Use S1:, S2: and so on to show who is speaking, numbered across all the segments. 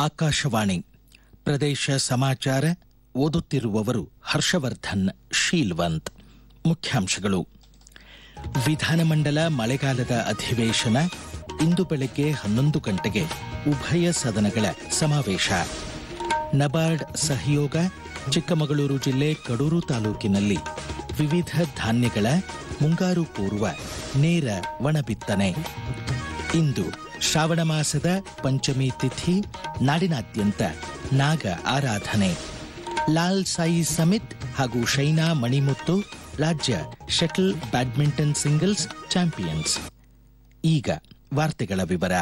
S1: ಆಕಾಶವಾಣಿ ಪ್ರದೇಶ ಸಮಾಚಾರ ಓದುತ್ತಿರುವವರು ಹರ್ಷವರ್ಧನ್ ಶೀಲ್ವಂತ್ ಮುಖ್ಯಾಂಶಗಳು ವಿಧಾನಮಂಡಲ ಮಳೆಗಾಲದ ಅಧಿವೇಶನ ಇಂದು ಬೆಳಗ್ಗೆ ಹನ್ನೊಂದು ಗಂಟೆಗೆ ಉಭಯ ಸದನಗಳ ಸಮಾವೇಶ ನಬಾರ್ಡ್ ಸಹಯೋಗ ಚಿಕ್ಕಮಗಳೂರು ಜಿಲ್ಲೆ ಕಡೂರು ತಾಲೂಕಿನಲ್ಲಿ ವಿವಿಧ ಧಾನ್ಯಗಳ ಮುಂಗಾರು ಪೂರ್ವ ನೇರ ಒಣಬಿತ್ತನೆ ಇಂದು ಶ್ರಾವಣ ಮಾಸದ ಪಂಚಮಿ ತಿಥಿ ನಾಡಿನಾದ್ಯಂತ ನಾಗ ಆರಾಧನೆ ಲಾಲ್ ಸಾಯಿ ಸಮಿತ್ ಹಾಗೂ ಶೈನಾ ಮಣಿಮುತ್ತು ರಾಜ್ಯ ಶಟಲ್ ಬ್ಯಾಡ್ಮಿಂಟನ್ ಸಿಂಗಲ್ಸ್ ಚಾಂಪಿಯನ್ಸ್ ಈಗ ವಾರ್ತೆಗಳ ವಿವರ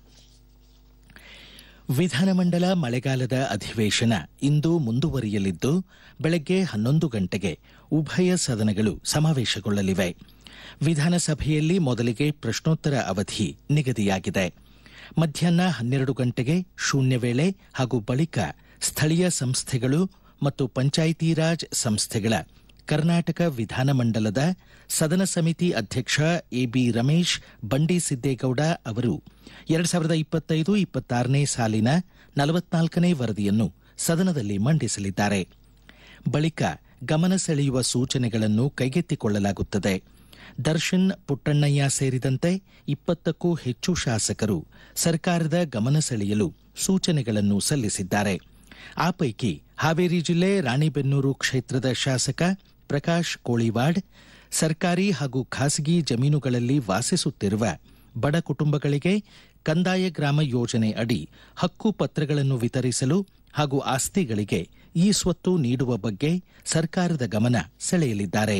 S1: ವಿಧಾನಮಂಡಲ ಮಳೆಗಾಲದ ಅಧಿವೇಶನ ಇಂದು ಮುಂದುವರಿಯಲಿದ್ದು ಬೆಳಗ್ಗೆ ಹನ್ನೊಂದು ಗಂಟೆಗೆ ಉಭಯ ಸದನಗಳು ಸಮಾವೇಶಗೊಳ್ಳಲಿವೆ ವಿಧಾನಸಭೆಯಲ್ಲಿ ಮೊದಲಿಗೆ ಪ್ರಶ್ನೋತ್ತರ ಅವಧಿ ನಿಗದಿಯಾಗಿದೆ ಮಧ್ಯಾಹ್ನ ಹನ್ನೆರಡು ಗಂಟೆಗೆ ಶೂನ್ಯ ವೇಳೆ ಹಾಗೂ ಬಳಿಕ ಸ್ಥಳೀಯ ಸಂಸ್ಥೆಗಳು ಮತ್ತು ಪಂಚಾಯಿತಿ ರಾಜ್ ಸಂಸ್ಥೆಗಳ ಕರ್ನಾಟಕ ವಿಧಾನಮಂಡಲದ ಸದನ ಸಮಿತಿ ಅಧ್ಯಕ್ಷ ಎಬಿ ರಮೇಶ್ ಬಂಡಿ ಸಿದ್ದೇಗೌಡ ಅವರು ಎರಡ್ ಸಾವಿರದ ಇಪ್ಪತ್ತೈದು ಇಪ್ಪತ್ತಾರನೇ ಸಾಲಿನ ನಲವತ್ನಾಲ್ಕನೇ ವರದಿಯನ್ನು ಸದನದಲ್ಲಿ ಮಂಡಿಸಲಿದ್ದಾರೆ ಬಳಿಕ ಗಮನ ಸೆಳೆಯುವ ಸೂಚನೆಗಳನ್ನು ಕೈಗೆತ್ತಿಕೊಳ್ಳಲಾಗುತ್ತದೆ ದರ್ಶನ್ ಪುಟ್ಟಣ್ಣಯ್ಯ ಸೇರಿದಂತೆ ಇಪ್ಪತ್ತಕ್ಕೂ ಹೆಚ್ಚು ಶಾಸಕರು ಸರ್ಕಾರದ ಗಮನ ಸೆಳೆಯಲು ಸೂಚನೆಗಳನ್ನು ಸಲ್ಲಿಸಿದ್ದಾರೆ ಆ ಪೈಕಿ ಹಾವೇರಿ ಜಿಲ್ಲೆ ರಾಣಿಬೆನ್ನೂರು ಕ್ಷೇತ್ರದ ಶಾಸಕ ಪ್ರಕಾಶ್ ಕೋಳಿವಾಡ್ ಸರ್ಕಾರಿ ಹಾಗೂ ಖಾಸಗಿ ಜಮೀನುಗಳಲ್ಲಿ ವಾಸಿಸುತ್ತಿರುವ ಬಡ ಕುಟುಂಬಗಳಿಗೆ ಕಂದಾಯ ಗ್ರಾಮ ಯೋಜನೆ ಅಡಿ ಹಕ್ಕು ಪತ್ರಗಳನ್ನು ವಿತರಿಸಲು ಹಾಗೂ ಆಸ್ತಿಗಳಿಗೆ ಈ ಸ್ವತ್ತು ನೀಡುವ ಬಗ್ಗೆ ಸರ್ಕಾರದ ಗಮನ ಸೆಳೆಯಲಿದ್ದಾರೆ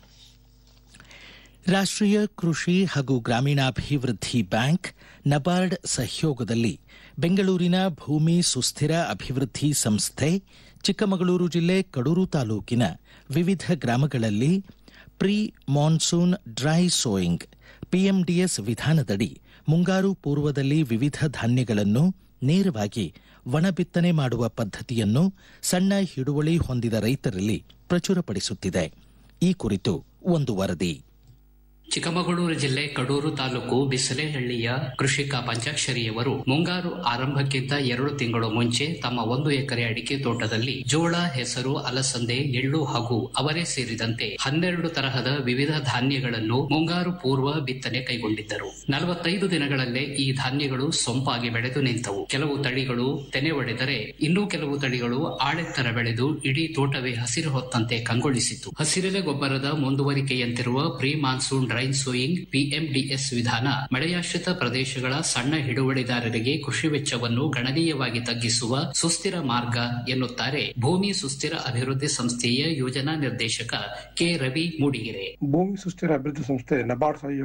S1: ರಾಷ್ಟ್ರೀಯ ಕೃಷಿ ಹಾಗೂ ಗ್ರಾಮೀಣಾಭಿವೃದ್ಧಿ ಬ್ಯಾಂಕ್ ನಬಾರ್ಡ್ ಸಹಯೋಗದಲ್ಲಿ ಬೆಂಗಳೂರಿನ ಭೂಮಿ ಸುಸ್ಥಿರ ಅಭಿವೃದ್ಧಿ ಸಂಸ್ಥೆ ಚಿಕ್ಕಮಗಳೂರು ಜಿಲ್ಲೆ ಕಡೂರು ತಾಲೂಕಿನ ವಿವಿಧ ಗ್ರಾಮಗಳಲ್ಲಿ pre monsoon dry sowing PMDS ವಿಧಾನದಡಿ ಮುಂಗಾರು ಪೂರ್ವದಲ್ಲಿ ವಿವಿಧ ಧಾನ್ಯಗಳನ್ನು ನೇರವಾಗಿ ಒಣಬಿತ್ತನೆ ಮಾಡುವ ಪದ್ಧತಿಯನ್ನು ಸಣ್ಣ ಹಿಡುವಳಿ ಹೊಂದಿದ ರೈತರಲ್ಲಿ ಪ್ರಚುರಪಡಿಸುತ್ತಿದೆ ಈ ಕುರಿತು ಒಂದು ವರದಿ
S2: ಚಿಕ್ಕಮಗಳೂರು ಜಿಲ್ಲೆ ಕಡೂರು ತಾಲೂಕು ಬಿಸಲೆಹಳ್ಳಿಯ ಕೃಷಿಕ ಪಂಚಾಕ್ಷರಿಯವರು ಮುಂಗಾರು ಆರಂಭಕ್ಕಿಂತ ಎರಡು ತಿಂಗಳು ಮುಂಚೆ ತಮ್ಮ ಒಂದು ಎಕರೆ ಅಡಿಕೆ ತೋಟದಲ್ಲಿ ಜೋಳ ಹೆಸರು ಅಲಸಂದೆ ಎಳ್ಳು ಹಾಗೂ ಅವರೇ ಸೇರಿದಂತೆ ಹನ್ನೆರಡು ತರಹದ ವಿವಿಧ ಧಾನ್ಯಗಳನ್ನು ಮುಂಗಾರು ಪೂರ್ವ ಬಿತ್ತನೆ ಕೈಗೊಂಡಿದ್ದರು ನಲವತ್ತೈದು ದಿನಗಳಲ್ಲೇ ಈ ಧಾನ್ಯಗಳು ಸೊಂಪಾಗಿ ಬೆಳೆದು ನಿಂತವು ಕೆಲವು ತಳಿಗಳು ತೆನೆ ಒಡೆದರೆ ಇನ್ನೂ ಕೆಲವು ತಳಿಗಳು ಆಳೆತ್ತರ ಬೆಳೆದು ಇಡೀ ತೋಟವೇ ಹಸಿರು ಹೊತ್ತಂತೆ ಕಂಗೊಳಿಸಿತು ಹಸಿರೆಲೆ ಗೊಬ್ಬರದ ಮುಂದುವರಿಕೆಯಂತಿರುವ pre monsoon dry sowing PMDS ವಿಧಾನ ಮಳೆಯಾಶ್ರಿತ ಪ್ರದೇಶಗಳ ಸಣ್ಣ ಹಿಡುವಳಿದಾರರಿಗೆ ಕೃಷಿ ವೆಚ್ಚವನ್ನು ಗಣನೀಯವಾಗಿ ತಗ್ಗಿಸುವ ಸುಸ್ಥಿರ ಮಾರ್ಗ ಎನ್ನುತ್ತಾರೆ ಭೂಮಿ ಸುಸ್ಥಿರ ಅಭಿವೃದ್ಧಿ ಸಂಸ್ಥೆಯ ಯೋಜನಾ ನಿರ್ದೇಶಕ ಕೆ ರವಿ ಮೂಡಿಗೆರೆ
S3: ಭೂಮಿ ಸುಸ್ಥಿರ ಅಭಿವೃದ್ಧಿ ಸಂಸ್ಥೆ ನಬಾರ್ಡ್ ಸಹಯೋಗ